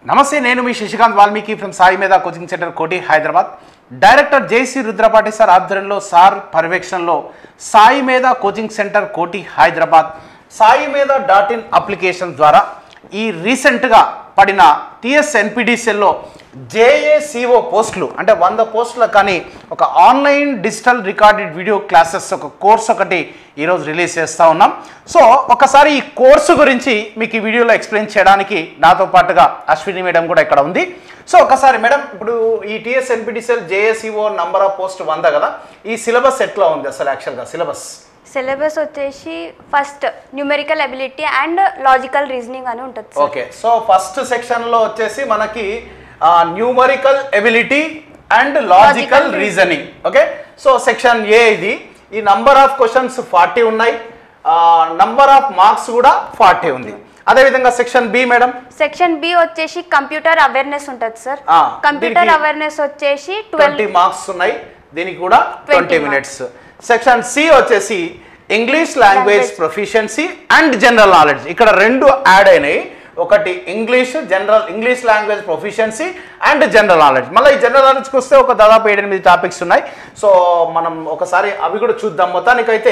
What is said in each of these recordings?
నమస్తే నేను మీ శశికాంత్ వాల్మీకి ఫ్రమ్ సాయి మీద coaching centre Koti Hyderabad director JC Rudrapati sir ఆధ్వర్యంలో సార్ పర్యవేక్షణలో సాయి మీద కోచింగ్ సెంటర్ కోటి హైదరాబాద్ సాయి మీద డాట్ ఇన్ అప్లికేషన్ ద్వారా ఈ రీసెంట్గా పడిన టిఎస్ ఎన్పిడిసిఎల్లో జేఏసిఓ పోస్టులు అంటే వంద పోస్టులు కానీ ఒక online digital recorded video classes ఒక కోర్స్ ఒకటి ఈరోజు రిలీజ్ చేస్తూ ఉన్నాం సో ఒకసారి ఈ కోర్సు గురించి మీకు ఈ వీడియోలో ఎక్స్ప్లెయిన్ చేయడానికి నాతో పాటుగా అశ్విని మేడం కూడా ఇక్కడ ఉంది సో ఒకసారి మేడం ఇప్పుడు ఈ TS NPDCL JACO number of post వంద కదా ఈ సిలబస్ ఎట్లా ఉంది అసలు యాక్చువల్గా సిలబస్ సిలబస్ వచ్చేసి first numerical ability and logical reasoning అని ఉంటుంది సార్. ఓకే సో ఫస్ట్ సెక్షన్లో వచ్చేసి మనకి numerical ability and logical Logical reasoning okay so section A ఇది ఈ నంబర్ ఆఫ్ క్వశ్చన్స్ ఫార్టీ ఉన్నాయి నంబర్ ఆఫ్ మార్క్స్ కూడా ఫార్టీ ఉంది అదేవిధంగా section B madam section B వచ్చేసి కంప్యూటర్ అవేర్నెస్ ఉంటుంది సార్ ఆ, కంప్యూటర్ దీనికి అవేర్నెస్ వచ్చేసి ట్వంటీ ట్వెల్వ్ మార్క్స్ ఉన్నాయి దీనికి కూడా 20 ట్వంటీ మినిట్స్ సెక్షన్ సి వచ్చేసి English language Language. Proficiency and general knowledge ఇక్కడ రెండు యాడ్ అయినాయి ఒకటి English general English language proficiency and general knowledge మళ్ళీ ఈ జనరల్ నాలెడ్జ్కి వస్తే ఒక దాదాపు ఏడెనిమిది టాపిక్స్ ఉన్నాయి సో మనం ఒకసారి అవి కూడా చూద్దాం మొత్తానికైతే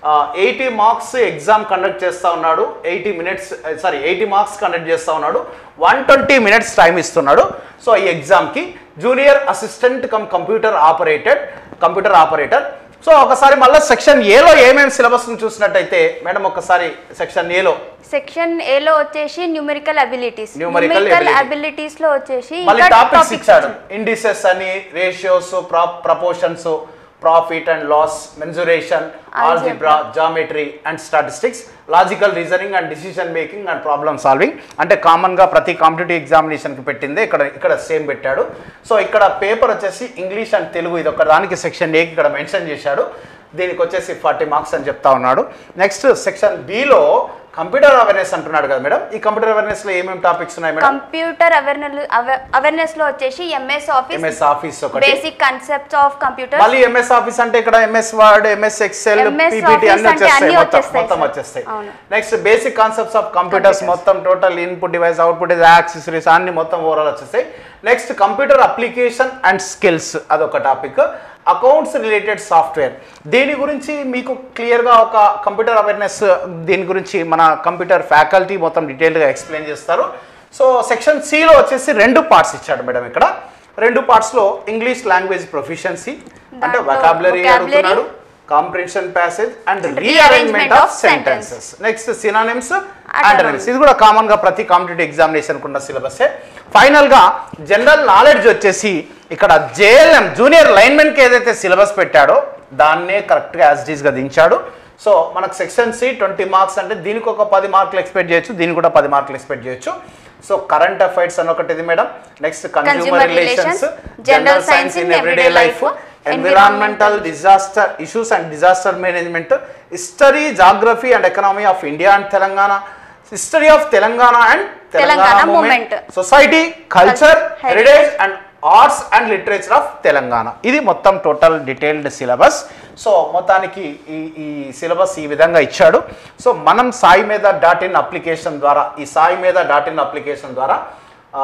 ఎయిటీ మార్క్స్ ఎగ్జామ్ కండక్ట్ చేస్తూ ఉన్నాడు eighty minutes sorry eighty marks conduct చేస్తూ ఉన్నాడు వన్ ట్వంటీ మినిట్స్ టైం ఇస్తున్నాడు సో ఈ ఎగ్జామ్కి junior assistant cum computer operated computer operator so ఒకసారి మళ్ళీ సెక్షన్ ఏలో ఏమేమి సిలబస్ చూసినట్టయితే మేడం ఒకసారి సెక్షన్ ఏలో సెక్షన్ ఏ లో వచ్చేసి numerical abilities Numerical ability. Abilities లో వచ్చేసి మళ్ళీ ఇంకా టాపిక్స్ topics ఇచ్చాడు ఇచ్చాడు. ఇండిసెస్ అని ratios proportions profit and loss mensuration algebra geometry and statistics logical reasoning and decision making and problem solving అంటే కామన్గా ప్రతి కాంపిటేటివ్ ఎగ్జామినేషన్కి పెట్టిందే ఇక్కడ ఇక్కడ సేమ్ పెట్టాడు సో ఇక్కడ పేపర్ వచ్చేసి ఇంగ్లీష్ అండ్ తెలుగు ఇది ఒక దానికి సెక్షన్ ఏకి ఇక్కడ మెన్షన్ చేశాడు దీనికి వచ్చేసి ఫార్టీ మార్క్స్ అని చెప్తా ఉన్నాడు నెక్స్ట్ సెక్షన్ బిలో కంప్యూటర్ అవేర్నెస్ అంటున్నాడు కదా మేడం ఈ కంప్యూటర్ అవేర్నెస్లో ఏమేమి టాపిక్స్ ఉన్నాయి మేడం కంప్యూటర్ అవేర్నెస్ అవేర్నెస్ లో వచ్చేసి ఎంఎస్ ఆఫీస్ ఎంఎస్ ఆఫీస్ ఒకటి బేసిక్ కన్సెప్ట్స్ ఆఫ్ కంప్యూటర్ మళ్ళీ ఎంఎస్ ఆఫీస్ అంటే ఇక్కడ MS Word MS Excel MS PPT అన్ని Office అంటే వచ్చేస్తాయి అన్ని మొత్తం వచ్చేస్తాయి, మొత్తం sir. వచ్చేస్తాయి అవును. Next basic concepts of computers Computers. మొత్తం total input device output accessories అన్ని మొత్తం ఓవరాల్ వచ్చేస్తాయి next computer application and skills అదొక టాపిక్ అకౌంట్స్ రిలేటెడ్ సాఫ్ట్వేర్ దీని గురించి మీకు క్లియర్గా ఒక కంప్యూటర్ అవేర్నెస్ దీని గురించి మన కంప్యూటర్ ఫ్యాకల్టీ మొత్తం డీటెయిల్గా ఎక్స్ప్లెయిన్ చేస్తారు సో సెక్షన్ సిలో వచ్చేసి రెండు పార్ట్స్ ఇచ్చాడు మేడం ఇక్కడ రెండు పార్ట్స్లో ఇంగ్లీష్ లాంగ్వేజ్ ప్రొఫిషియన్సీ అంటే దాంట్లో వొకాబులరీ vocabulary, అడుగుతున్నాడు comprehension passage and And rearrangement rearrangement of of sentences next synonyms Antonyms. Antonyms ఇది కూడా కామన్ గా ప్రతి కాంపిటేటివ్ ఎగ్జామినేషన్ ఉన్న సిలబస్ ఫైనల్ గా జనరల్ నాలెడ్జ్ వచ్చేసి ఇక్కడ జేఎల్ఎం జూనియర్ లైన్మెన్ కి ఏదైతే సిలబస్ పెట్టాడో దాన్నే కరెక్ట్ గా యాజ్ ఇట్ గా దించాడు సో మనకు సెక్షన్ సి ట్వంటీ మార్క్స్ అంటే దీనికి ఒక పది మార్కులు ఎక్స్పెక్ట్ చేయొచ్చు దీనికి కూడా పది మార్కులు ఎక్స్పెక్ట్ చేయొచ్చు సో కరెంట్ అఫైర్స్ అని ఒకటి ఇది madam next consumer Consumer relations relations, general science in everyday life environmental disaster issues and disaster management history geography and economy of India and Telangana history of Telangana and Telangana Telangana movement movement. Society culture Heritage. Heritage and arts and literature of Telangana ఇది మొత్తం total detailed syllabus so మొత్తానికి ఈ ఈ syllabus ఈ విధంగా ఇచ్చాడు so మనం సాయి మీద డాట్ ఇన్ అప్లికేషన్ ద్వారా ఈ సాయి మీద డాట్ ఇన్ అప్లికేషన్ ద్వారా ఆ,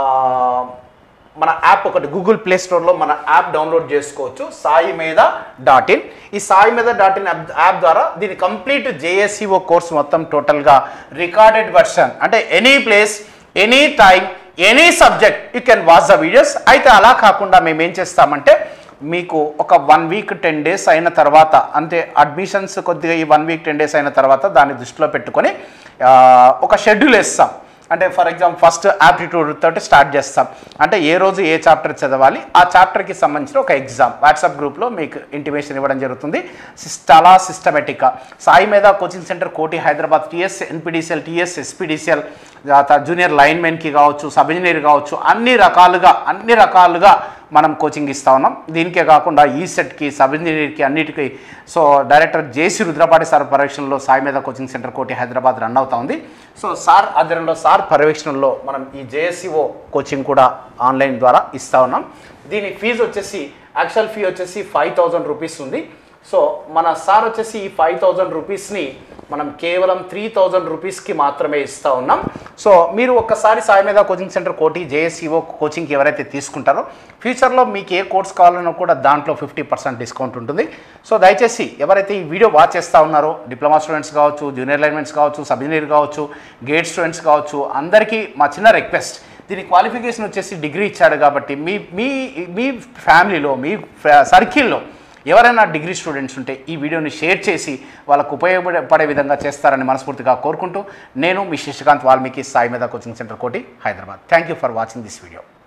మన యాప్ ఒకటి గూగుల్ ప్లే స్టోర్లో మన యాప్ డౌన్లోడ్ చేసుకోవచ్చు సాయి మీద డాట్ ఇన్ ఈ సాయి మీద డాట్ ఇన్ యాప్ ద్వారా దీని కంప్లీట్ జేఎస్సిఓ కోర్స్ మొత్తం టోటల్గా రికార్డెడ్ వర్షన్ అంటే any place any time any subject you can watch the videos అయితే అలా కాకుండా మేము ఏం చేస్తామంటే మీకు ఒక వన్ వీక్ టెన్ డేస్ అయిన తర్వాత అంటే అడ్మిషన్స్ కొద్దిగా ఈ వన్ వీక్ టెన్ డేస్ అయిన తర్వాత దాన్ని దృష్టిలో పెట్టుకొని ఆ, ఒక షెడ్యూల్ వేస్తాం అంటే ఫర్ ఎగ్జాంపుల్ ఫస్ట్ యాప్టిట్యూడ్ తోటి స్టార్ట్ చేస్తాం అంటే ఏ రోజు ఏ చాప్టర్ చదవాలి ఆ చాప్టర్కి సంబంధించిన ఒక ఎగ్జామ్ వాట్సాప్ గ్రూప్లో మీకు ఇంటిమేషన్ ఇవ్వడం జరుగుతుంది సిస్- చాలా సిస్టమేటిక్గా సాయి మీద coaching centre Koti Hyderabad TS NPDCL TS SPDCL junior లైన్మెన్కి కావచ్చు సబ్ ఇంజనీర్ కావచ్చు అన్ని రకాలుగా అన్ని రకాలుగా మనం కోచింగ్ ఇస్తా ఉన్నాం దీనికే కాకుండా ఈ సెట్కి సబ్ ఇంజనీర్కి అన్నిటికీ so director JC Rudrapati sir పర్యవేక్షణలో సాయి మీద coaching centre Koti Hyderabad run అవుతా ఉంది సో సార్ ఆధ్వర్యంలో సార్ పర్యవేక్షణలో మనం ఈ జేఎస్సిఓ కోచింగ్ కూడా ఆన్లైన్ ద్వారా ఇస్తా ఉన్నాం దీని ఫీజు వచ్చేసి యాక్చువల్ ఫీ వచ్చేసి ఫైవ్ థౌజండ్ రూపీస్ ఉంది సో మన సార్ వచ్చేసి ఈ ఫైవ్ థౌజండ్ రూపీస్ని మనం కేవలం త్రీ థౌజండ్ రూపీస్కి మాత్రమే ఇస్తూ ఉన్నాం సో మీరు ఒక్కసారి సాయి మీద కోచింగ్ సెంటర్ కోటి జేఎస్ఈఓ కోచింగ్కి ఎవరైతే తీసుకుంటారో ఫ్యూచర్లో మీకు ఏ కోర్స్ కావాలన్నా కూడా దాంట్లో ఫిఫ్టీ పర్సెంట్ డిస్కౌంట్ ఉంటుంది సో దయచేసి ఎవరైతే ఈ వీడియో వాచ్ చేస్తూ ఉన్నారో డిప్లొమా స్టూడెంట్స్ కావచ్చు జూనియర్ లైన్మెంట్స్ కావచ్చు సబ్ ఇంజనీర్ కావచ్చు గేట్ స్టూడెంట్స్ కావచ్చు అందరికీ మా చిన్న రిక్వెస్ట్ దీని క్వాలిఫికేషన్ వచ్చేసి డిగ్రీ ఇచ్చాడు కాబట్టి మీ మీ మీ ఫ్యామిలీలో మీ సర్కిల్లో ఎవరైనా డిగ్రీ స్టూడెంట్స్ ఉంటే ఈ వీడియోని షేర్ చేసి వాళ్ళకు ఉపయోగపడే విధంగా చేస్తారని మనస్ఫూర్తిగా కోరుకుంటూ నేను మీ శశికాంత్ వాల్మీకి సాయి మీద coaching centre Koti Hyderabad thank you for watching this video